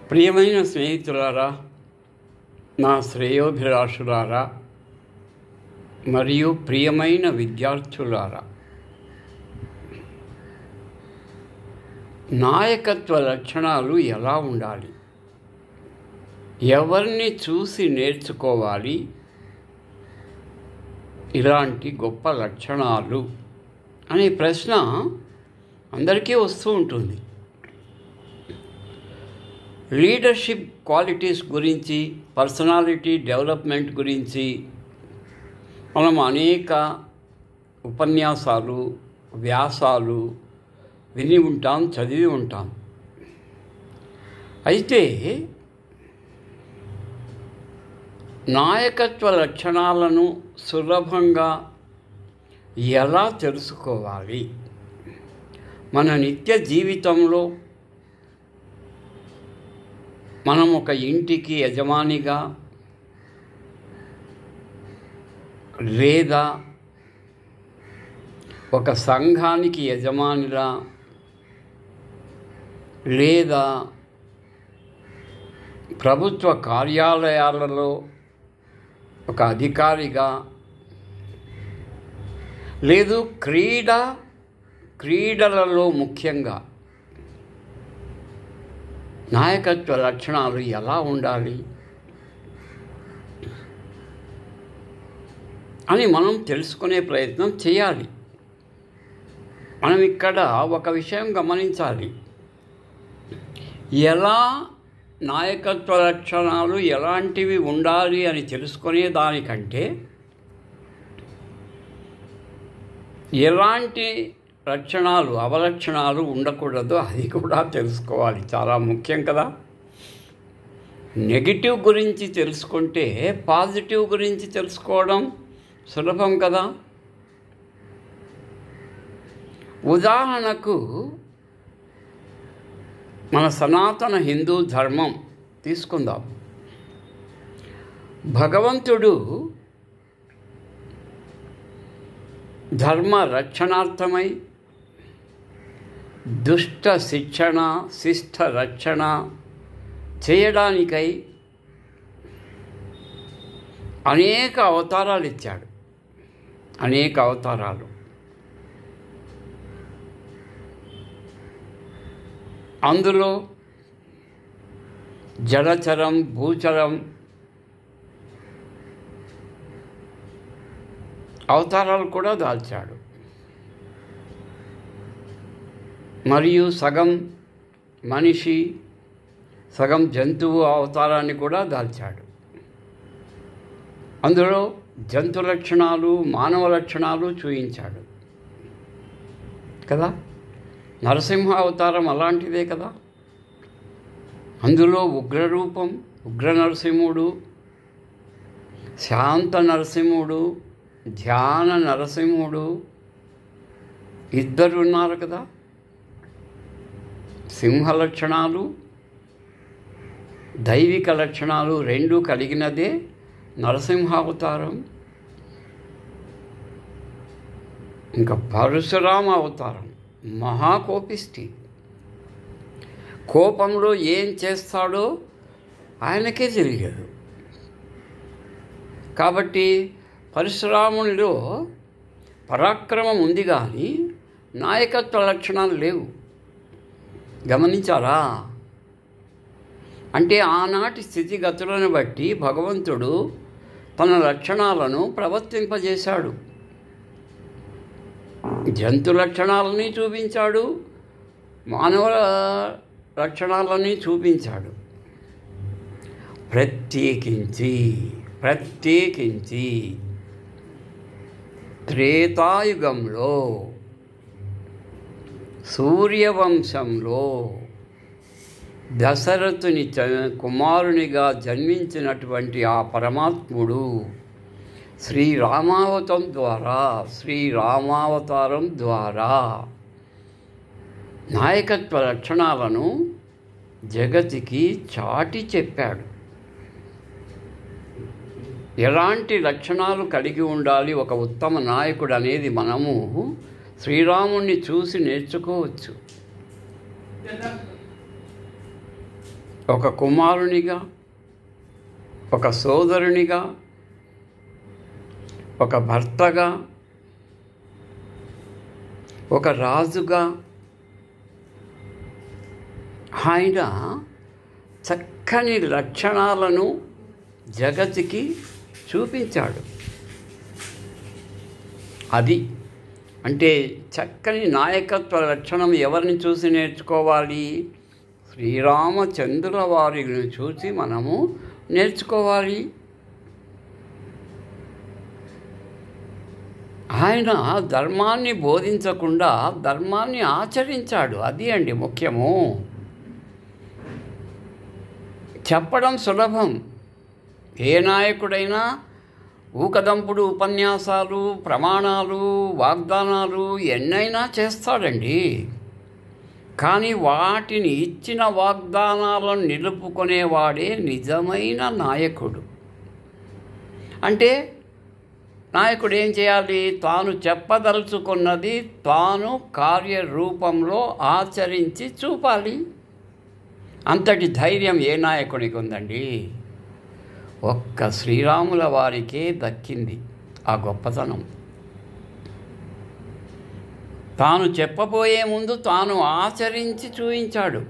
ప్రియమైన స్నేహితులారా నా శ్రేయోభిలాషులారా మరియు ప్రియమైన విద్యార్థులారా నాయకత్వ లక్షణాలు ఎలా ఉండాలి ఎవరిని చూసి నేర్చుకోవాలి ఇలాంటి గొప్ప లక్షణాలు అనే ప్రశ్న అందరికీ వస్తూ ఉంటుంది లీడర్షిప్ క్వాలిటీస్ గురించి పర్సనాలిటీ డెవలప్మెంట్ గురించి మనం అనేక ఉపన్యాసాలు వ్యాసాలు విని ఉంటాం చదివి ఉంటాం అయితే నాయకత్వ లక్షణాలను సులభంగా ఎలా తెలుసుకోవాలి మన నిత్య జీవితంలో మనం ఒక ఇంటికి యజమానిగా లేదా ఒక సంఘానికి యజమానిలా లేదా ప్రభుత్వ కార్యాలయాలలో ఒక అధికారిగా లేదు క్రీడ క్రీడలలో ముఖ్యంగా నాయకత్వ లక్షణాలు ఎలా ఉండాలి అని మనం తెలుసుకునే ప్రయత్నం చేయాలి మనం ఇక్కడ ఒక విషయం గమనించాలి ఎలా నాయకత్వ లక్షణాలు ఎలాంటివి ఉండాలి అని తెలుసుకునే దానికంటే ఎలాంటి లక్షణాలు అవలక్షణాలు ఉండకూడదు అది కూడా తెలుసుకోవాలి చాలా ముఖ్యం కదా నెగిటివ్ గురించి తెలుసుకుంటే పాజిటివ్ గురించి తెలుసుకోవడం సులభం కదా ఉదాహరణకు మన సనాతన హిందూ ధర్మం తీసుకుందాం భగవంతుడు ధర్మ రక్షణార్థమై దుష్ట శిక్షణ శిష్ట రక్షణ చేయడానికై అనేక అవతారాలు ఇచ్చాడు అనేక అవతారాలు అందులో జలచరం భూచరం అవతారాలు కూడా దాల్చాడు మరియు సగం మనిషి సగం జంతువు అవతారాన్ని కూడా దాల్చాడు అందులో జంతు లక్షణాలు మానవ లక్షణాలు చూయించాడు కదా నరసింహ అవతారం అలాంటిదే కదా అందులో ఉగ్రరూపం ఉగ్ర నరసింహుడు శాంత నరసింహుడు ధ్యాన నరసింహుడు ఇద్దరు ఉన్నారు కదా సింహ లక్షణాలు దైవిక లక్షణాలు రెండు కలిగినదే నరసింహావతారం ఇంకా పరశురామ అవతారం మహాకోపిష్టి కోపంలో ఏం చేస్తాడో ఆయనకే తెలియదు కాబట్టి పరశురామునిలో పరాక్రమం ఉంది కానీ నాయకత్వ లక్షణాలు లేవు గమనించారా అంటే ఆనాటి స్థితిగతులను బట్టి భగవంతుడు తన లక్షణాలను ప్రవర్తింపజేశాడు జంతు లక్షణాలని చూపించాడు మానవ లక్షణాలని చూపించాడు ప్రత్యేకించి ప్రత్యేకించి త్రేతాయుగంలో సూర్యవంశంలో దశరథుని చ కుమారునిగా జన్మించినటువంటి ఆ పరమాత్ముడు శ్రీరామావతం ద్వారా శ్రీరామావతారం ద్వారా నాయకత్వ లక్షణాలను జగతికి చాటి చెప్పాడు ఎలాంటి లక్షణాలు కలిగి ఉండాలి ఒక ఉత్తమ నాయకుడు అనేది మనము శ్రీరాముణ్ణి చూసి నేర్చుకోవచ్చు ఒక కుమారునిగా ఒక సోదరునిగా ఒక భర్తగా ఒక రాజుగా ఆయన చక్కని లక్షణాలను జగతికి చూపించాడు అది అంటే చక్కని నాయకత్వ లక్షణం ఎవరిని చూసి నేర్చుకోవాలి శ్రీరామచంద్రుల వారిని చూసి మనము నేర్చుకోవాలి ఆయన ధర్మాన్ని బోధించకుండా ధర్మాన్ని ఆచరించాడు అది అండి ముఖ్యము చెప్పడం సులభం ఏ నాయకుడైనా ఊకదంపుడు ఉపన్యాసాలు ప్రమాణాలు వాగ్దానాలు ఎన్నైనా చేస్తాడండి కానీ వాటిని ఇచ్చిన వాగ్దానాలను నిలుపుకునేవాడే నిజమైన నాయకుడు అంటే నాయకుడు ఏం చేయాలి తాను చెప్పదలుచుకున్నది తాను కార్యరూపంలో ఆచరించి చూపాలి అంతటి ధైర్యం ఏ నాయకునికి ఉందండి ఒక్క శ్రీరాముల వారికే దక్కింది ఆ గొప్పతనం తాను చెప్పబోయే ముందు తాను ఆచరించి చూపించాడు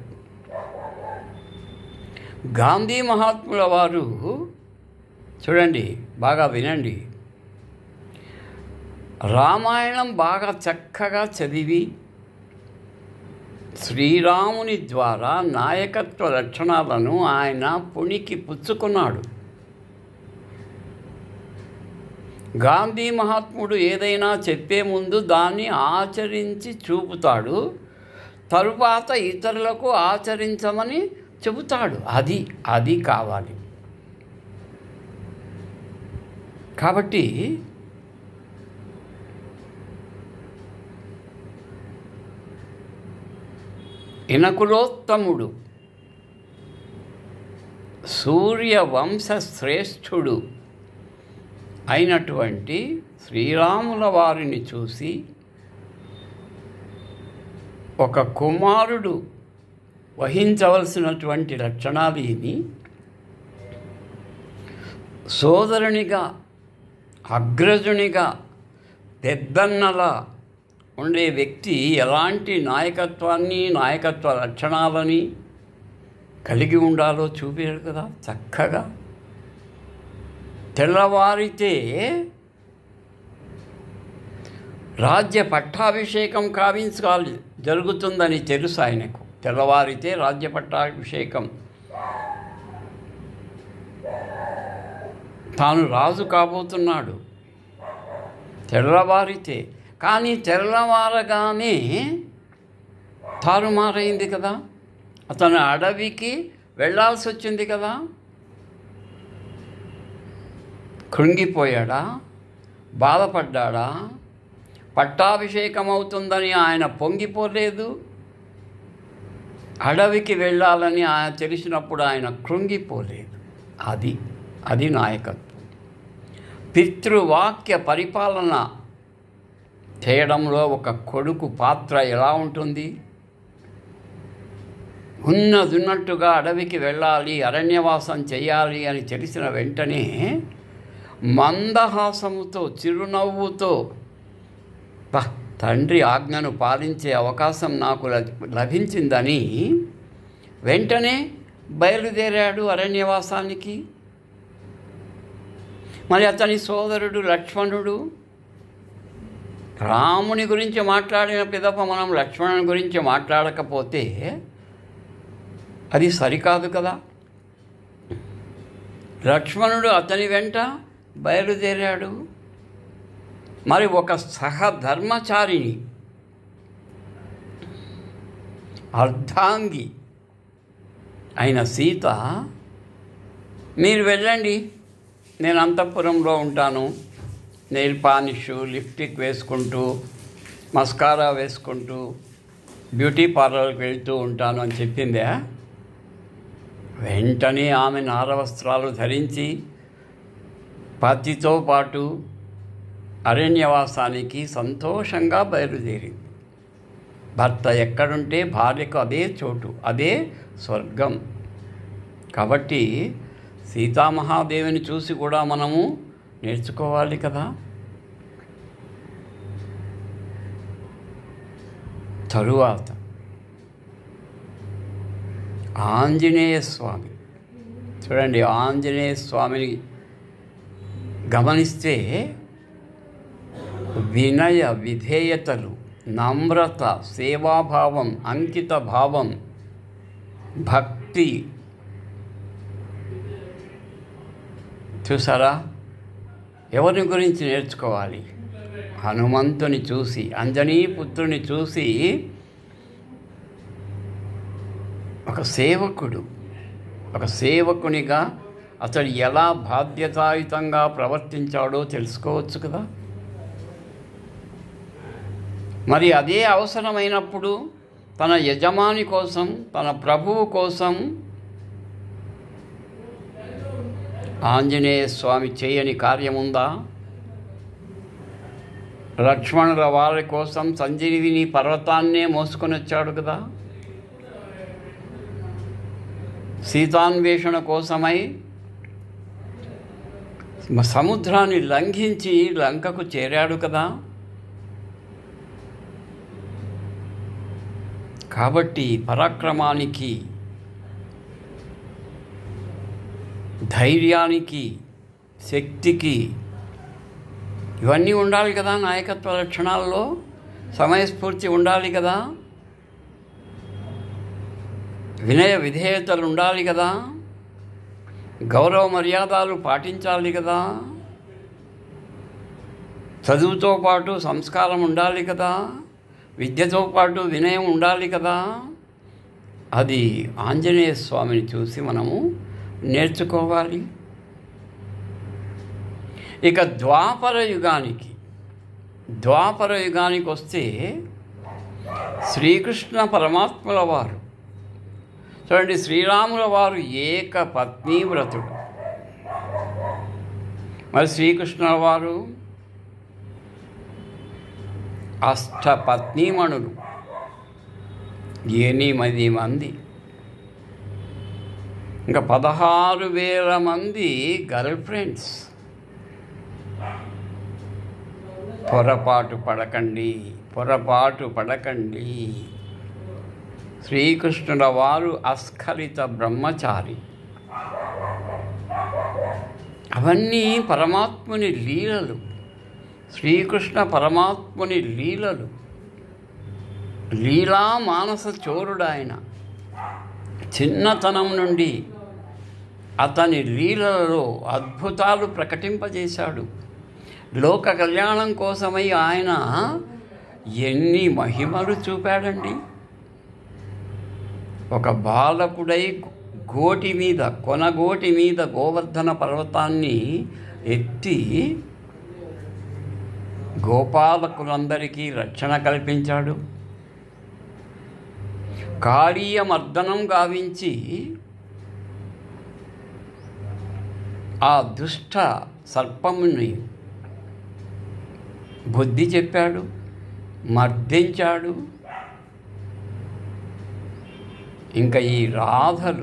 గాంధీ మహాత్ముల వారు చూడండి బాగా వినండి రామాయణం బాగా చక్కగా చదివి శ్రీరాముని ద్వారా నాయకత్వ లక్షణాలను ఆయన పుణికి పుచ్చుకున్నాడు గాంధీ మహాత్ముడు ఏదైనా చెప్పే ముందు దాన్ని ఆచరించి చూపుతాడు తరువాత ఇతరులకు ఆచరించమని చెబుతాడు అది అది కావాలి కాబట్టి ఇనకులోత్తముడు సూర్యవంశ శ్రేష్ఠుడు అయినటువంటి శ్రీరాముల వారిని చూసి ఒక కుమారుడు వహించవలసినటువంటి లక్షణాలు ఇవి సోదరునిగా అగ్రజునిగా పెద్దన్నలా ఉండే వ్యక్తి ఎలాంటి నాయకత్వాన్ని నాయకత్వ లక్షణాలని కలిగి ఉండాలో చూపారు కదా చక్కగా తెల్లవారితే రాజ్య పట్టాభిషేకం కావించాలి జరుగుతుందని తెలుసు ఆయనకు తెల్లవారితే రాజ్య పట్టాభిషేకం తాను రాజు కాబోతున్నాడు తెల్లవారితే కానీ తెల్లవారగానే తారుమారైంది కదా అతను అడవికి వెళ్ళాల్సి వచ్చింది కదా కృంగిపోయాడా బాధపడ్డాడా పట్టాభిషేకం అవుతుందని ఆయన పొంగిపోలేదు అడవికి వెళ్ళాలని ఆయన తెలిసినప్పుడు ఆయన కృంగిపోలేదు అది అది నాయకత్వం పితృవాక్య పరిపాలన చేయడంలో ఒక కొడుకు పాత్ర ఎలా ఉంటుంది ఉన్నదున్నట్టుగా అడవికి వెళ్ళాలి అరణ్యవాసం చేయాలి అని తెలిసిన వెంటనే మందహాసముతో చిరునవ్వుతో "పా, తండ్రి ఆజ్ఞను పాలించే అవకాశం నాకు ల- లభించిందని వెంటనే బయలుదేరాడు అరణ్యవాసానికి మరి అతని సోదరుడు లక్ష్మణుడు రాముని గురించి మాట్లాడిన పిదప మనం లక్ష్మణుని గురించి మాట్లాడకపోతే అది సరికాదు కదా లక్ష్మణుడు అతని వెంట బయలుదేరాడు మరి ఒక సహధర్మచారిని అర్ధాంగి అయిన సీత మీరు వెళ్ళండి నేను అంతఃపురంలో ఉంటాను నెయిల్ పాలిష్ లిప్టిక్ వేసుకుంటూ మస్కారా వేసుకుంటూ బ్యూటీ పార్లర్కి వెళ్తూ ఉంటాను అని చెప్పిందే వెంటనే ఆమె నారవస్త్రాలు ధరించి పతితో పాటు అరణ్యవాసానికి సంతోషంగా బయలుదేరింది భర్త ఎక్కడుంటే భార్యకు అదే చోటు అదే స్వర్గం కాబట్టి సీతామహాదేవిని చూసి కూడా మనము నేర్చుకోవాలి కదా తరువాత ఆంజనేయ స్వామి చూడండి ఆంజనేయ స్వామిని గమనిస్తే వినయ విధేయతలు నమ్రత సేవాభావం అంకిత భావం భక్తి చూసారా ఎవరి గురించి నేర్చుకోవాలి హనుమంతుని చూసి అంజనీ పుత్రుని చూసి ఒక సేవకుడు ఒక సేవకునిగా అతడు ఎలా బాధ్యతాయుతంగా ప్రవర్తించాడో తెలుసుకోవచ్చు కదా మరి అదే అవసరమైనప్పుడు తన యజమాని కోసం తన ప్రభువు కోసం ఆంజనేయ స్వామి చేయని కార్యముందా లక్ష్మణుల వారి కోసం సంజీవిని పర్వతాన్నే మోసుకొని వచ్చాడు కదా సీతాన్వేషణ కోసమై సముద్రాన్ని లంఘించి లంకకు చేరాడు కదా కాబట్టి పరాక్రమానికి ధైర్యానికి శక్తికి ఇవన్నీ ఉండాలి కదా నాయకత్వ లక్షణాల్లో సమయస్ఫూర్తి ఉండాలి కదా వినయ విధేయతలు ఉండాలి కదా గౌరవ మర్యాదలు పాటించాలి కదా చదువుతో పాటు సంస్కారం ఉండాలి కదా విద్యతో పాటు వినయం ఉండాలి కదా అది ఆంజనేయ స్వామిని చూసి మనము నేర్చుకోవాలి ఇక ద్వాపర యుగానికి ద్వాపర యుగానికి వస్తే శ్రీకృష్ణ పరమాత్ముల వారు చూడండి శ్రీరాముల వారు ఏక పత్ని వ్రతుడు మరి శ్రీకృష్ణుల వారు అష్టపత్నీమణులు ఎనిమిది మంది ఇంకా పదహారు వేల మంది గర్ల్ ఫ్రెండ్స్ పొరపాటు పడకండి పొరపాటు పడకండి శ్రీకృష్ణుల వారు అస్ఖలిత బ్రహ్మచారి అవన్నీ పరమాత్ముని లీలలు శ్రీకృష్ణ పరమాత్ముని లీలలు లీలా మానస చోరుడు ఆయన చిన్నతనం నుండి అతని లీలలలో అద్భుతాలు ప్రకటింపజేశాడు లోక కళ్యాణం కోసమై ఆయన ఎన్ని మహిమలు చూపాడండి ఒక బాలకుడై గోటి మీద కొనగోటి మీద గోవర్ధన పర్వతాన్ని ఎత్తి గోపాలకులందరికీ రక్షణ కల్పించాడు కాళీయమర్దనం గావించి ఆ దుష్ట సర్పముని బుద్ధి చెప్పాడు మర్దించాడు ఇంకా ఈ రాధలు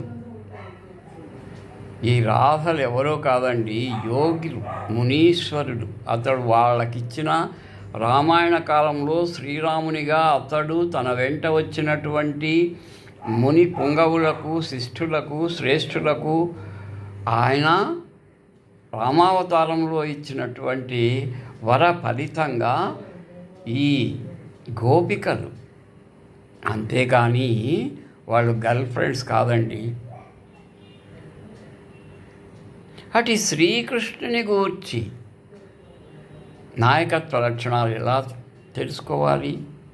ఈ రాధలు ఎవరో కాదండి యోగులు మునీశ్వరుడు అతడు వాళ్ళకిచ్చిన రామాయణ కాలంలో శ్రీరామునిగా అతడు తన వెంట వచ్చినటువంటి ముని పుంగవులకు శిష్ఠులకు శ్రేష్ఠులకు ఆయన రామావతారంలో ఇచ్చినటువంటి వర ఫలితంగా ఈ గోపికలు అంతేకాని వాళ్ళు గర్ల్ ఫ్రెండ్స్ కాదండి అటు శ్రీకృష్ణుని గూర్చి నాయకత్వ లక్షణాలు ఎలా తెలుసుకోవాలి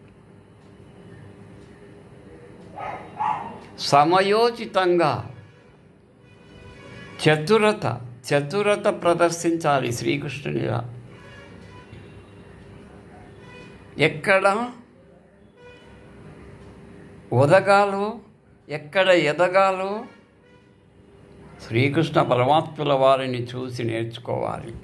సమయోచితంగా చతురత చతురత ప్రదర్శించాలి శ్రీకృష్ణునిగా ఎక్కడ ఒదగాలో ఎక్కడ ఎదగాలో శ్రీకృష్ణ పరమాత్ముల వారిని చూసి నేర్చుకోవాలి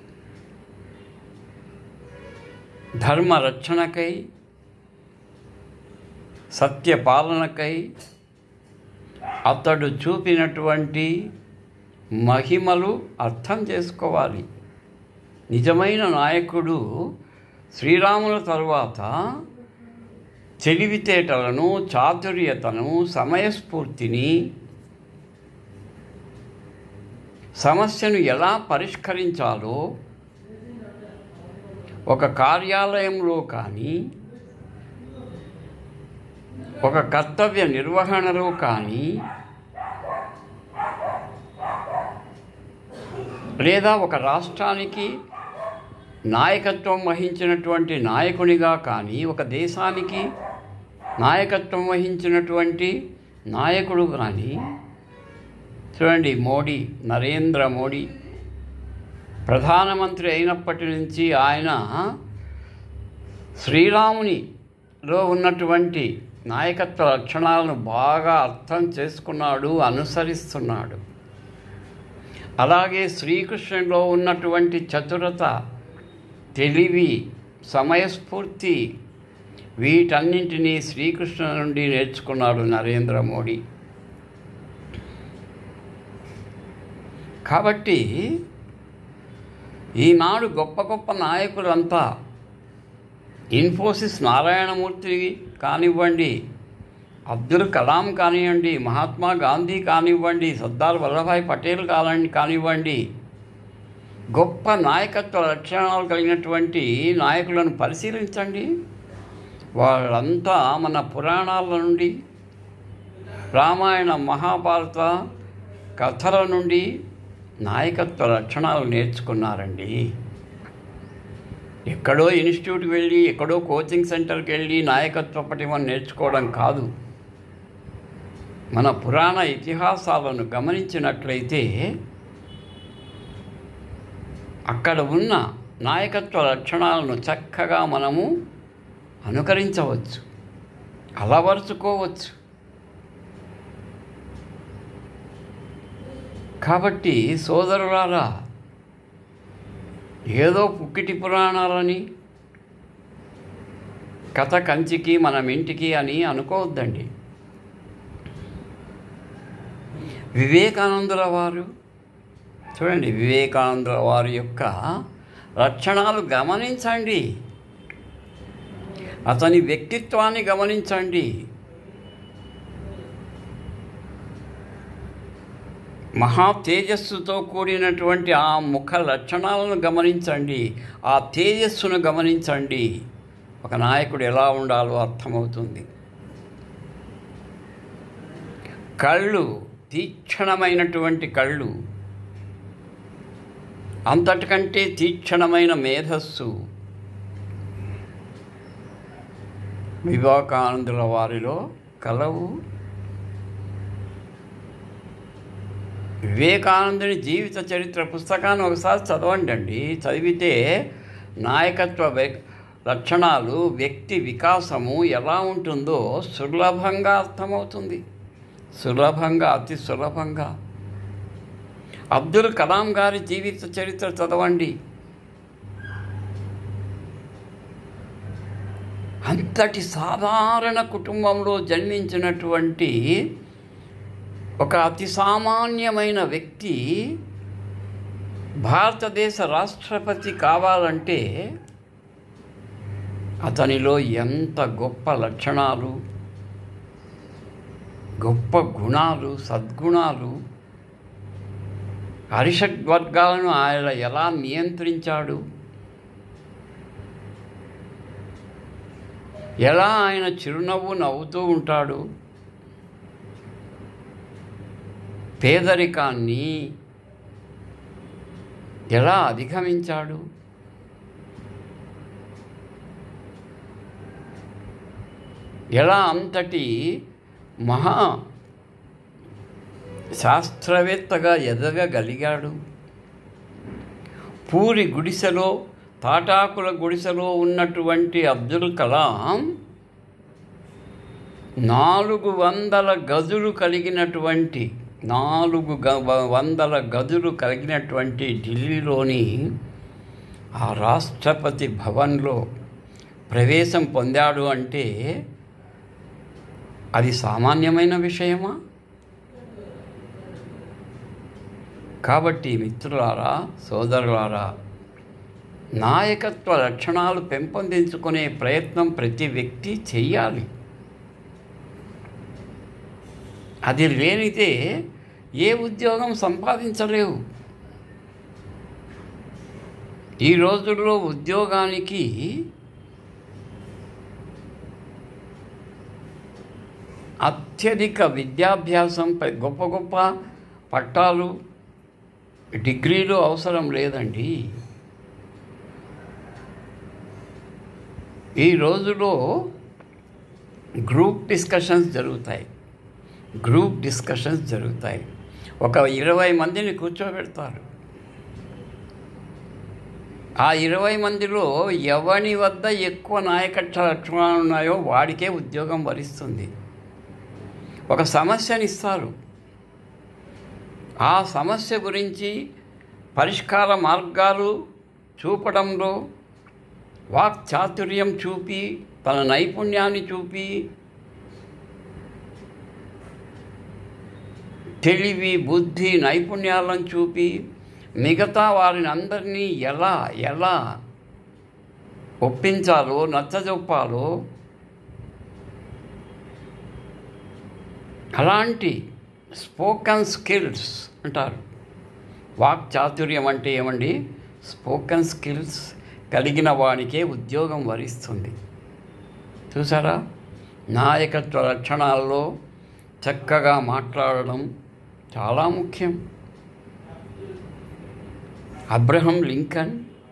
ధర్మ రక్షణకై సత్య పాలనకై అతడు చూపినటువంటి మహిమలు అర్థం చేసుకోవాలి నిజమైన నాయకుడు శ్రీరాముల తరువాత తెలివితేటలను చాతుర్యతను సమయస్ఫూర్తిని సమస్యను ఎలా పరిష్కరించాలో ఒక కార్యాలయంలో కానీ ఒక కర్తవ్య నిర్వహణలో కానీ లేదా ఒక రాష్ట్రానికి నాయకత్వం వహించినటువంటి నాయకునిగా కానీ ఒక దేశానికి నాయకత్వం వహించినటువంటి నాయకుడు కానీ చూడండి మోడీ నరేంద్ర మోడీ ప్రధానమంత్రి అయినప్పటి నుంచి ఆయన శ్రీరామునిలో ఉన్నటువంటి నాయకత్వ లక్షణాలను బాగా అర్థం చేసుకున్నాడు అనుసరిస్తున్నాడు అలాగే శ్రీకృష్ణులో ఉన్నటువంటి చతురత తెలివి సమయస్ఫూర్తి వీటన్నింటినీ శ్రీకృష్ణ నుండి నేర్చుకున్నాడు నరేంద్ర మోడీ కాబట్టి ఈనాడు గొప్ప గొప్ప నాయకులంతా ఇన్ఫోసిస్ నారాయణమూర్తి కానివ్వండి అబ్దుల్ కలాం కానివ్వండి మహాత్మా గాంధీ కానివ్వండి సర్దార్ వల్లభాయ్ పటేల్ కాని కానివ్వండి గొప్ప నాయకత్వ లక్షణాలు కలిగినటువంటి నాయకులను పరిశీలించండి వాళ్ళంతా మన పురాణాల నుండి రామాయణ మహాభారత కథల నుండి నాయకత్వ లక్షణాలు నేర్చుకున్నారండి ఎక్కడో ఇన్స్టిట్యూట్కి వెళ్ళి ఎక్కడో కోచింగ్ సెంటర్కి వెళ్ళి నాయకత్వ పటిమను నేర్చుకోవడం కాదు మన పురాణ ఇతిహాసాలను గమనించినట్లయితే అక్కడ ఉన్న నాయకత్వ లక్షణాలను చక్కగా మనము అనుకరించవచ్చు అలవరుచుకోవచ్చు కాబట్టి సోదరులారా ఏదో పుక్కిటి పురాణాలని కథ కంచికి మనం ఇంటికి అని అనుకోవద్దండి వివేకానందుల వారు చూడండి వివేకానందుల వారి యొక్క లక్షణాలు గమనించండి అతని వ్యక్తిత్వాన్ని గమనించండి మహా తేజస్సుతో కూడినటువంటి ఆ ముఖ లక్షణాలను గమనించండి ఆ తేజస్సును గమనించండి ఒక నాయకుడు ఎలా ఉండాలో అర్థమవుతుంది కళ్ళు తీక్షణమైనటువంటి కళ్ళు అంతటికంటే తీక్షణమైన మేధస్సు వివేకానందుల వారిలో కలవు వివేకానందుని జీవిత చరిత్ర పుస్తకాన్ని ఒకసారి చదవండి అండి చదివితే నాయకత్వ వ్య- లక్షణాలు వ్యక్తి వికాసము ఎలా ఉంటుందో సులభంగా అర్థమవుతుంది సులభంగా అతి సులభంగా అబ్దుల్ కలాం గారి జీవిత చరిత్ర చదవండి అంతటి సాధారణ కుటుంబంలో జన్మించినటువంటి ఒక అతి సామాన్యమైన వ్యక్తి భారతదేశ రాష్ట్రపతి కావాలంటే అతనిలో ఎంత గొప్ప లక్షణాలు గొప్ప గుణాలు సద్గుణాలు హరిషడ్వర్గాలను ఆయన ఎలా నియంత్రించాడు ఎలా ఆయన చిరునవ్వు నవ్వుతూ ఉంటాడు పేదరికాన్ని ఎలా అధిగమించాడు ఎలా అంతటి మహా శాస్త్రవేత్తగా ఎదగగలిగాడు పూరి గుడిసెలో తాటాకుల గుడిసెలో ఉన్నటువంటి అబ్దుల్ కలాం నాలుగు వందల గదులు కలిగినటువంటి నాలుగు గ వందల గదులు కలిగినటువంటి ఢిల్లీలోని ఆ రాష్ట్రపతి భవన్లో ప్రవేశం పొందాడు అంటే అది సామాన్యమైన విషయమా కాబట్టి మిత్రులారా సోదరులారా నాయకత్వ లక్షణాలు పెంపొందించుకునే ప్రయత్నం ప్రతి వ్యక్తి చెయ్యాలి అది లేనిదే ఏ ఉద్యోగం సంపాదించలేవు ఈ రోజుల్లో ఉద్యోగానికి అత్యధిక విద్యాభ్యాసం ప- గొప్ప గొప్ప పట్టాలు డిగ్రీలు అవసరం లేదండి ఈ రోజులో గ్రూప్ డిస్కషన్స్ జరుగుతాయి గ్రూప్ డిస్కషన్స్ జరుగుతాయి ఒక ఇరవై మందిని కూర్చోబెడతారు ఆ ఇరవై మందిలో ఎవని వద్ద ఎక్కువ నాయకత్వ లక్షణాలు ఉన్నాయో వాడికే ఉద్యోగం వరిస్తుంది ఒక సమస్యని ఇస్తారు ఆ సమస్య గురించి పరిష్కార మార్గాలు చూపడంలో వాక్చాతుర్యం చూపి తన నైపుణ్యాన్ని చూపి తెలివి బుద్ధి నైపుణ్యాలను చూపి మిగతా వారిని అందరినీ ఎలా ఎలా ఒప్పించాలో నచ్చజొప్పాలో అలాంటి స్పోకన్ స్కిల్స్ అంటారు వాక్ చాతుర్యం అంటే ఏమండి స్పోకన్ స్కిల్స్ కలిగిన వానికే ఉద్యోగం వరిస్తుంది చూసారా నాయకత్వ లక్షణాల్లో చక్కగా మాట్లాడడం చాలా ముఖ్యం అబ్రహం లింకన్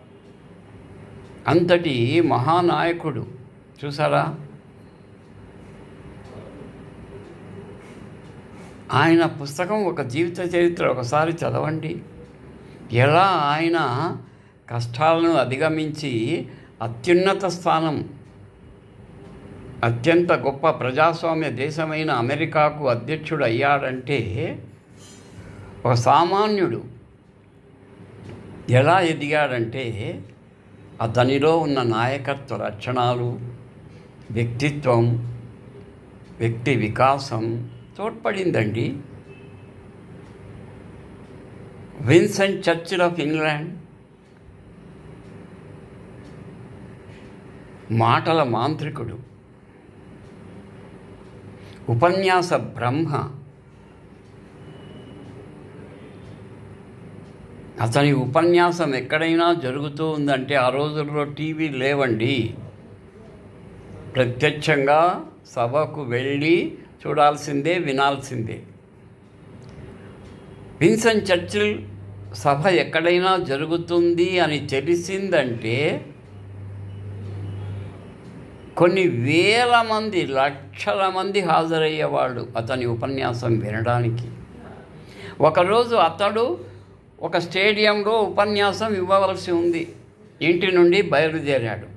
అంతటి మహానాయకుడు చూసారా ఆయన పుస్తకం ఒక జీవిత చరిత్ర ఒకసారి చదవండి ఎలా ఆయన కష్టాలను అధిగమించి అత్యున్నత స్థానం అత్యంత గొప్ప ప్రజాస్వామ్య దేశమైన అమెరికాకు అధ్యక్షుడు అయ్యాడంటే ఒక సామాన్యుడు ఎలా ఎదిగాడంటే అతనిలో ఉన్న నాయకత్వ లక్షణాలు వ్యక్తిత్వం వ్యక్తి వికాసం తోడ్పడిందండి విన్సెంట్ చర్చిల్ ఆఫ్ ఇంగ్లాండ్ మాటల మాంత్రికుడు ఉపన్యాస బ్రహ్మ అతని ఉపన్యాసం ఎక్కడైనా జరుగుతూ ఉందంటే ఆ రోజుల్లో టీవీ లేవండి ప్రత్యక్షంగా సభకు వెళ్ళి చూడాల్సిందే వినాల్సిందే విన్సన్ చర్చిల్ సభ ఎక్కడైనా జరుగుతుంది అని తెలిసిందంటే కొన్ని వేల మంది లక్షల మంది హాజరయ్యేవాళ్ళు అతని ఉపన్యాసం వినడానికి ఒకరోజు అతడు ఒక స్టేడియంలో ఉపన్యాసం ఇవ్వవలసి ఉంది ఇంటి నుండి బయలుదేరాడు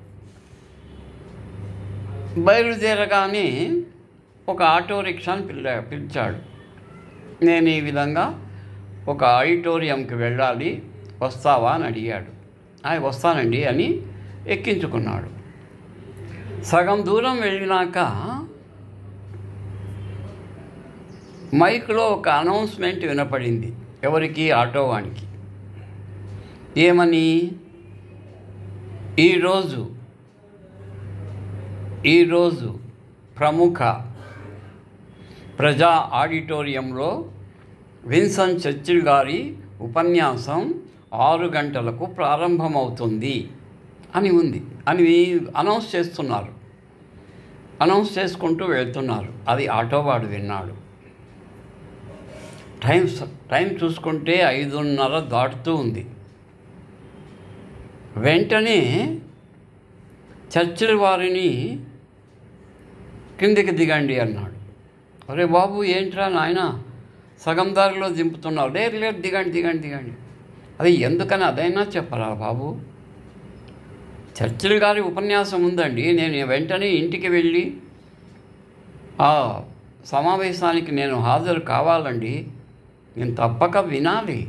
బయలుదేరగానే ఒక ఆటో రిక్షాని పిల్ల పిలిచాడు నేను ఈ విధంగా ఒక ఆడిటోరియంకి వెళ్ళాలి వస్తావా అని అడిగాడు ఆయన వస్తానండి అని ఎక్కించుకున్నాడు సగం దూరం వెళ్ళినాక మైక్లో ఒక అనౌన్స్మెంట్ వినపడింది ఎవరికి ఆటో వానికి ఏమని ఈరోజు ఈరోజు ప్రముఖ ప్రజా ఆడిటోరియంలో విన్సన్ చర్చిల్ గారి ఉపన్యాసం ఆరు గంటలకు ప్రారంభమవుతుంది అని ఉంది అని అనౌన్స్ చేస్తున్నారు అనౌన్స్ చేసుకుంటూ వెళ్తున్నారు అది ఆటోవాడు విన్నాడు టైం స- టైం చూసుకుంటే ఐదున్నర దాటుతూ ఉంది వెంటనే చర్చిల్ వారిని కిందికి దిగండి అన్నాడు అరే బాబు ఏంట్రా నాయన సగం దారిలో దింపుతున్నావు లేదు లేదు దిగండి దిగండి దిగండి అది ఎందుకని అదైనా చెప్పరా బాబు చర్చిల్ గారి ఉపన్యాసం ఉందండి నేను వెంటనే ఇంటికి వెళ్ళి ఆ సమావేశానికి నేను హాజరు కావాలండి నేను తప్పక వినాలి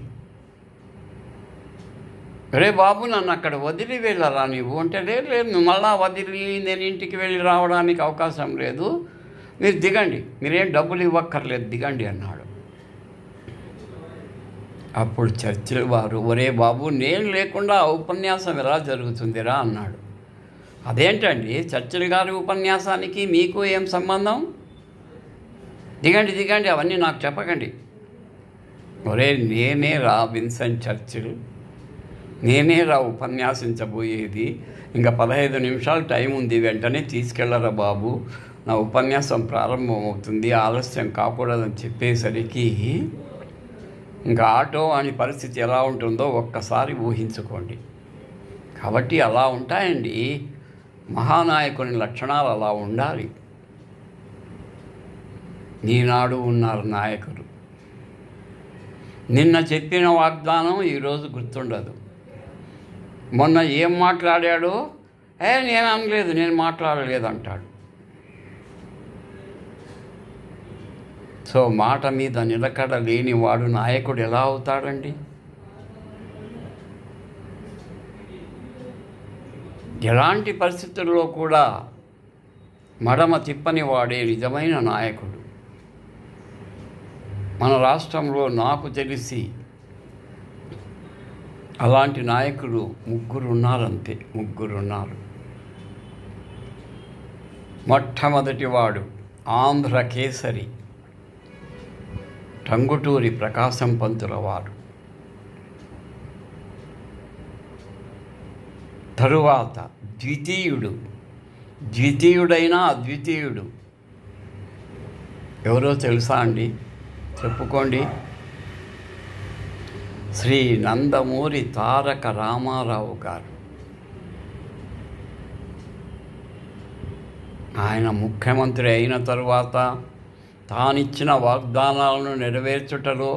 రే బాబు నన్ను అక్కడ వదిలి వెళ్ళరా నీవు అంటే లేదు లేదు నువ్వు మళ్ళా వదిలి నేను ఇంటికి వెళ్ళి రావడానికి అవకాశం లేదు మీరు దిగండి మీరేం డబ్బులు ఇవ్వక్కర్లేదు దిగండి అన్నాడు అప్పుడు చర్చిల వారు ఒరే బాబు నేను లేకుండా ఆ ఉపన్యాసం ఎలా జరుగుతుందిరా అన్నాడు అదేంటండి చర్చిల్ గారి ఉపన్యాసానికి మీకు ఏం సంబంధం దిగండి దిగండి అవన్నీ నాకు చెప్పకండి ఒరే నేనే రా విన్సెంట్ చర్చిల్ నేనే రా ఉపన్యాసించబోయేది ఇంకా పదహైదు నిమిషాలు టైం ఉంది వెంటనే తీసుకెళ్ళరా బాబు నా ఉపన్యాసం ప్రారంభమవుతుంది ఆలస్యం కాకూడదని చెప్పేసరికి ఇంకా ఆటో అని పరిస్థితి ఎలా ఉంటుందో ఒక్కసారి ఊహించుకోండి కాబట్టి అలా ఉంటాయండి మహానాయకుని లక్షణాలు అలా ఉండాలి ఈనాడు ఉన్నారు నాయకులు నిన్న చెప్పిన వాగ్దానం ఈరోజు గుర్తుండదు మొన్న ఏం మాట్లాడాడో ఏ నేను అనలేదు నేను మాట్లాడలేదు అంటాడు సో మాట మీద నిలకడ లేని వాడు నాయకుడు ఎలా అవుతాడండి ఎలాంటి పరిస్థితుల్లో కూడా మడమ తిప్పని వాడే నిజమైన నాయకుడు మన రాష్ట్రంలో నాకు తెలిసి అలాంటి నాయకులు ముగ్గురు ఉన్నారంతే ముగ్గురు ఉన్నారు మొట్టమొదటి వాడు ఆంధ్ర కేసరి టంగుటూరి ప్రకాశం పంతుల వారు తరువాత ద్వితీయుడు ద్వితీయుడైనా అద్వితీయుడు ఎవరో తెలుసా అండి చెప్పుకోండి శ్రీ నందమూరి తారక రామారావు గారు ఆయన ముఖ్యమంత్రి అయిన తరువాత తానిచ్చిన వాగ్దానాలను నెరవేర్చుటలో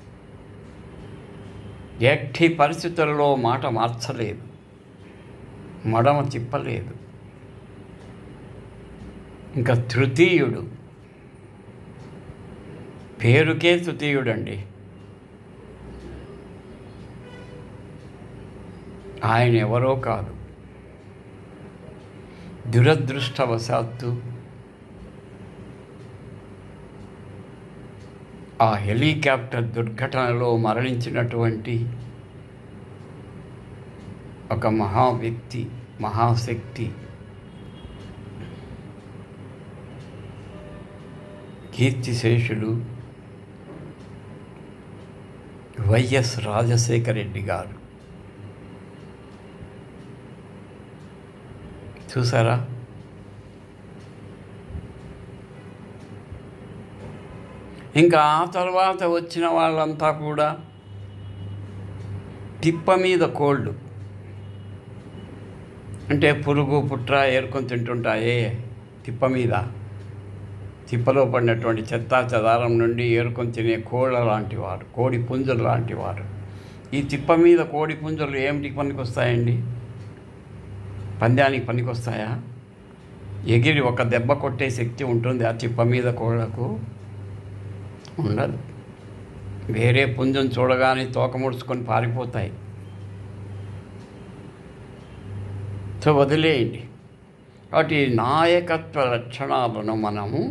ఎట్టి పరిస్థితులలో మాట మార్చలేదు మడమ తిప్పలేదు ఇంకా తృతీయుడు పేరుకే తృతీయుడండి ఆయన ఎవరో కాదు దురదృష్టవశాత్తు ఆ హెలికాప్టర్ దుర్ఘటనలో మరణించినటువంటి ఒక మహా వ్యక్తి మహాశక్తి కీర్తిశేషులు వైఎస్ రాజశేఖర రెడ్డి గారు చూసారా ఇంకా ఆ తర్వాత వచ్చిన వాళ్ళంతా కూడా తిప్ప మీద కోళ్ళు అంటే పురుగు పుట్ర ఏరుకొని తింటుంటాయే తిప్ప మీద తిప్పలో పడినటువంటి చెత్తా చెదారం నుండి ఏరుకొని తినే కోళ్ళ లాంటి వారు కోడి పుంజులు లాంటి వారు ఈ తిప్ప మీద కోడి పుంజులు ఏమిటికి పనికొస్తాయండి పందానికి పనికొస్తాయా ఎగిరి ఒక దెబ్బ కొట్టే శక్తి ఉంటుంది ఆ తిప్ప మీద కోళ్ళకు ఉండదు వేరే పుంజం చూడగానే తోక ముడుచుకొని పారిపోతాయి సో వదిలేయండి కాబట్టి నాయకత్వ లక్షణాలను మనము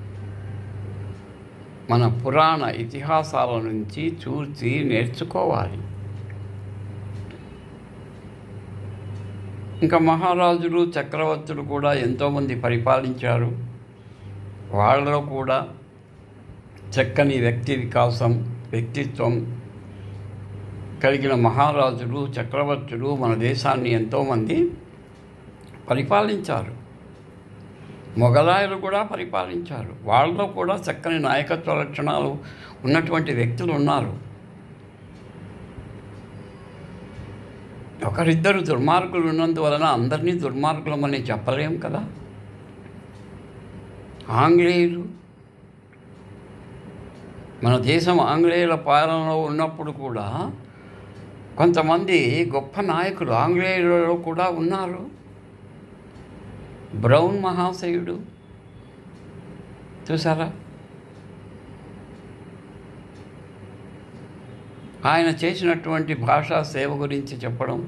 మన పురాణ ఇతిహాసాల నుంచి చూసి నేర్చుకోవాలి ఇంకా మహారాజులు చక్రవర్తులు కూడా ఎంతోమంది పరిపాలించారు వాళ్ళలో కూడా చక్కని వ్యక్తి వికాసం వ్యక్తిత్వం కలిగిన మహారాజులు చక్రవర్తులు మన దేశాన్ని ఎంతోమంది పరిపాలించారు మొఘలాయులు కూడా పరిపాలించారు వాళ్ళలో కూడా చక్కని నాయకత్వ లక్షణాలు ఉన్నటువంటి వ్యక్తులు ఉన్నారు ఒకరిద్దరు దుర్మార్గులు ఉన్నందువలన అందరినీ దుర్మార్గులమని చెప్పలేం కదా ఆంగ్లేయులు మన దేశం ఆంగ్లేయుల పాలనలో ఉన్నప్పుడు కూడా కొంతమంది గొప్ప నాయకులు ఆంగ్లేయులలో కూడా ఉన్నారు బ్రౌన్ మహాశయుడు చూసారా ఆయన చేసినటువంటి భాషా సేవ గురించి చెప్పడం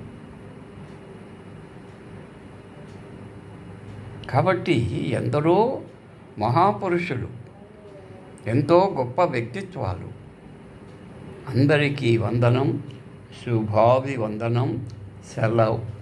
కాబట్టి ఎందరో మహాపురుషులు ఎంతో గొప్ప వ్యక్తిత్వాలు అందరికీ వందనం శుభాభివందనం సెలవు